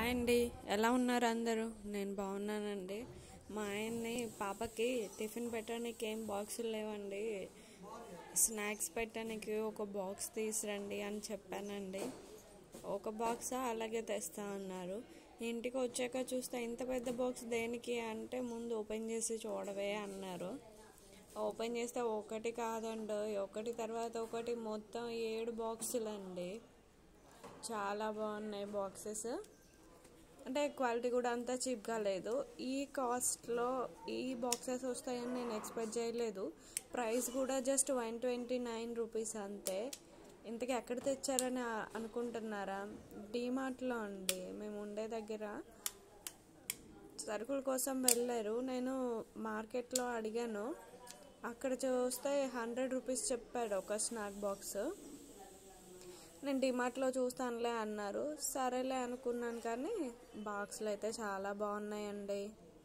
hi అండి ఎలా ఉన్నారు అందరూ నేను బాగున్నానండి మా ఆయన్ని పాపకి టిఫిన్ పెట్టడానికి ఏం బాక్సులు లేవండి స్నాక్స్ పెట్టడానికి ఒక బాక్స్ తీసురండి అని చెప్పానండి ఒక బాక్సా అలాగే తెస్తా అన్నారు ఇంటికి వచ్చాక చూస్తే ఇంత పెద్ద బాక్స్ దేనికి అంటే ముందు ఓపెన్ చేసి చూడవే అన్నారు ఓపెన్ చేస్తే ఒకటి కాదండి ఒకటి తర్వాత ఒకటి మొత్తం ఏడు బాక్సులు అండి చాలా బాగున్నాయి బాక్సెస్ అంటే క్వాలిటీ కూడా అంత చీప్గా లేదు ఈ కాస్ట్లో ఈ బాక్సెస్ వస్తాయని నేను ఎక్స్పెక్ట్ చేయలేదు ప్రైస్ కూడా just one twenty nine rupees అంతే ఇంతకీ ఎక్కడ తెచ్చారని ఆ- అనుకుంటున్నారా డీమార్ట్లో అండి మేము ఉండే దగ్గర సరుకుల కోసం వెళ్ళారు నేను మార్కెట్లో అడిగాను అక్కడ చూస్తే హండ్రెడ్ రూపీస్ చెప్పాడు ఒక స్నాక్ బాక్స్ నేను డిమార్ట్లో చూస్తానులే అన్నారు సరేలే అనుకున్నాను కానీ బాక్స్లు అయితే చాలా బాగున్నాయండి